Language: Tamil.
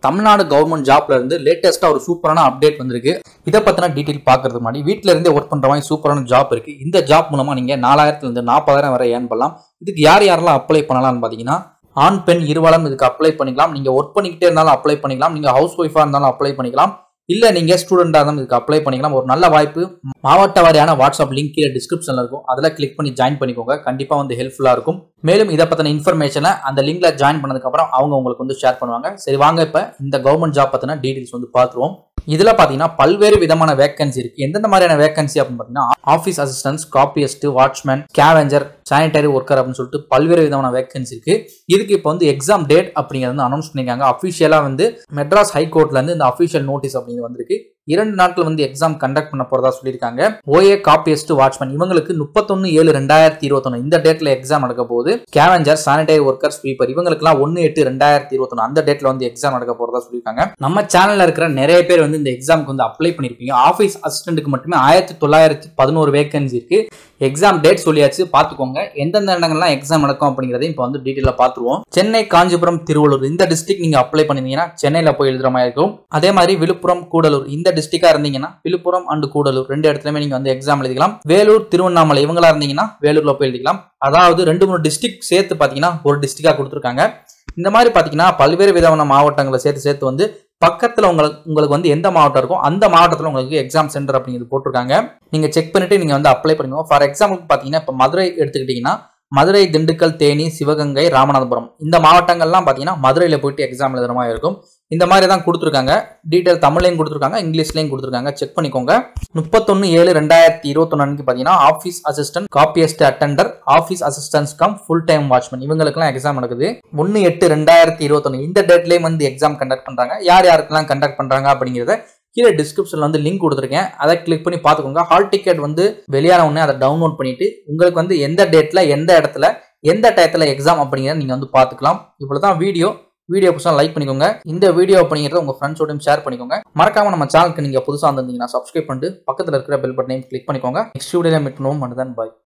தமிழ்நாடு கவர்மெண்ட் ஜாப்ல இருந்து லேட்டஸ்டா ஒரு சூப்பரான அப்டேட் வந்திருக்கு இதை பத்தின டீட்டெயில் பாக்குறதுக்கு முன்னாடி வீட்ல இருந்தே ஒர்க் பண்ற மாதிரி சூப்பரான ஜாப் இருக்கு இந்த ஜாப் மூலமா நீங்க நாலாயிரத்துல இருந்து நாற்பதாயிரம் வரை ஏர்ன் பண்ணலாம் இதுக்கு யார் யாரெல்லாம் அப்ளை பண்ணலாம்னு பாத்தீங்கன்னா ஆண் பெண் இருவரும் இதுக்கு அப்ளை பண்ணிக்கலாம் நீங்க ஒர்க் பண்ணிக்கிட்டே இருந்தாலும் அப்ளை பண்ணிக்கலாம் நீங்க ஹவுஸ் ஒய்ஃபா இருந்தாலும் அப்ளை பண்ணிக்கலாம் இல்ல நீங்க ஸ்டூடெண்டா இருந்தாலும் இதுக்கு அப்ளை பண்ணிக்கலாம் ஒரு நல்ல வாய்ப்பு மாவட்ட வாரியான வாட்ஸ்அப் லிங்க் கீழே டிஸ்கிரிப்ஷன்ல இருக்கும் அதில் கிளிக் பண்ணி ஜாயின் பண்ணிக்கோங்க கண்டிப்பா வந்து ஹெல்ப்ஃபுல்லா இருக்கும் மேலும் இதை பத்தின இன்ஃபர்மேஷனை அந்த லிங்க்ல ஜாயின் பண்ணதுக்கு அப்புறம் அவங்க உங்களுக்கு வந்து ஷேர் பண்ணுவாங்க சரி வாங்க இப்ப இந்த கவர்மெண்ட் ஜாப் பத்தின டீடைல்ஸ் வந்து பார்த்துருவோம் இதுல பாத்தீங்கன்னா பல்வேறு விதமான வேகன்சி இருக்கு எந்தெந்த மாதிரியான வேகன்சி அப்படின்னு பாத்தீங்கன்னா office assistants copyist watchman scavenger sanitary worker அப்படின்னு சொல்லிட்டு பல்வேறு விதமான வேகன்சி இருக்கு இதுக்கு இப்போ வந்து எக்ஸாம் டேட் அப்படிங்கிறது வந்து அனௌன்ஸ் பண்ணிருக்காங்க அஃபிஷியலா வந்து மெட்ராஸ் ஹைகோர்ட்ல இருந்து இந்த அஃபிஷியல் நோட்டீஸ் அப்படிங்கிறது வந்திருக்கு இரண்டு நாட்கள் வந்து எக்ஸாம் கண்டக்ட் பண்ண போறதா சொல்லியிருக்காங்க ஓஏ காப்பியஸ்ட் வாட்ச்மேன் இவங்களுக்கு முப்பத்தொன்னு ஏழு ரெண்டாயிரத்தி இருபத்தொன்னு இந்த டேட்ல எக்ஸாம் நடக்க போகுது ஸ்கேவெஞ்சர் சானிடரி ஒர்க்கர் ஸ்வீப்பர் இவங்களுக்குலாம் ஒன்னு எட்டு ரெண்டாயிரத்தி இருபத்தொன்னு அந்த டேட்ல வந்து எக்ஸாம் நடக்க போறதா சொல்லியிருக்காங்க நம்ம சேனல்ல இருக்கிற நிறைய பேர் வந்து இந்த எக்ஸாமுக்கு வந்து அப்ளை பண்ணிருப்பீங்க ஆஃபீஸ் அசிஸ்டன்ட்டுக்கு மட்டுமே ஆயிரத்தி தொள்ளாயிரத்தி பதினோரு வேகன்சி இருக்கு எக்ஸாம் டேட் சொல்லியாச்சு பார்த்துக்கோங்க எந்தெந்த இடங்கள்லாம் எக்ஸாம் நடக்கும் அப்படிங்கிறதையும் இப்போ வந்து டீட்டெயிலாக பார்த்துருவோம் சென்னை காஞ்சிபுரம் திருவள்ளூர் இந்த டிஸ்ட்ரிக்ட் நீங்கள் அப்ளை பண்ணிருந்தீங்கன்னா சென்னையில் போய் எழுதுற மாதிரி இருக்கும் அதே மாதிரி விழுப்புரம் கூடலூர் இந்த டிஸ்ட்ரிக்டாக இருந்தீங்கன்னா விழுப்புரம் அண்ட் கூடலூர் ரெண்டு இடத்துலையுமே நீங்கள் வந்து எக்ஸாம் எழுதிக்கலாம் வேலூர் திருவண்ணாமலை இவங்களா இருந்தீங்கன்னா வேலூரில் போய் எழுதிக்கலாம் அதாவது ரெண்டு மூணு டிஸ்ட்ரிக்ட் சேர்த்து பார்த்தீங்கன்னா ஒரு டிஸ்ட்ரிக்டாக கொடுத்துருக்காங்க இந்த மாதிரி பார்த்தீங்கன்னா பல்வேறு விதமான மாவட்டங்களை சேர்த்து சேர்த்து வந்து பக்கத்தில் உங்களுக்கு உங்களுக்கு வந்து எந்த மாவட்டம் இருக்கோ அந்த மாவட்டத்தில் உங்களுக்கு எக்ஸாம் சென்டர் அப்படிங்கிறது போட்டிருக்காங்க நீங்கள் செக் பண்ணிட்டு நீங்கள் வந்து அப்ளை பண்ணிக்கோங்க ஃபார் எக்ஸாம்பிளுக்கு பார்த்தீங்கன்னா இப்போ மதுரை எடுத்துக்கிட்டிங்கன்னா மதுரை திண்டுக்கல் தேனி சிவகங்கை ராமநாதபுரம் இந்த மாவட்டங்கள்லாம் பார்த்தீங்கன்னா மதுரையில் போயிட்டு எக்ஸாம் எழுதுற மாதிரி இருக்கும் இந்த மாதிரி தான் கொடுத்துருக்காங்க டீட்டெயில் தமிழ்லையும் கொடுத்துருக்காங்க இங்கிலீஷ்லையும் கொடுத்துருக்காங்க செக் பண்ணிக்கோங்க முப்பத்தொன்று ஏழு ரெண்டாயிரத்தி இருபத்தொன்னு அன்னைக்கு பார்த்தீங்கன்னா office assistant copyist attender office assistants cum full time watchman இவங்களுக்குலாம் எக்ஸாம் நடக்குது ஒன்று எட்டு ரெண்டாயிரத்தி இருபத்தொன்னு இந்த டேட்லேயும் வந்து எக்ஸாம் கண்டக்ட் பண்ணுறாங்க யார் யாருக்கெல்லாம் கண்டக்ட் பண்ணுறாங்க அப்படிங்கிறத கீழே டிஸ்கிரிப்ஷனில் வந்து லிங்க் கொடுத்துருக்கேன் அதை கிளிக் பண்ணி பார்த்துக்கோங்க ஹால் டிக்கெட் வந்து வெளியான உடனே அதை டவுன்லோட் பண்ணிட்டு உங்களுக்கு வந்து எந்த டேட்டில் எந்த இடத்துல எந்த டயத்தில் எக்ஸாம் அப்படிங்கிறத நீங்கள் வந்து பார்த்துக்கலாம் இவ்வளோ தான் வீடியோ வீடியோ புதுசாக லைக் பண்ணிக்கோங்க இந்த வீடியோ அப்படிங்கிறத உங்கள் ஃப்ரெண்ட்ஸோடையும் ஷேர் பண்ணிக்கோங்க மறக்காம நம்ம சேனலுக்கு நீங்கள் புதுசாக வந்திருந்தீங்கன்னா சப்ஸ்கிரைப் பண்ணிட்டு பக்கத்தில் இருக்கிற பெல் பட்டனையும் கிளிக் பண்ணிக்கோங்க நெக்ஸ்ட் வீடியோவில் மீட் பண்ணுவோம் மட்டும் தான் பாய்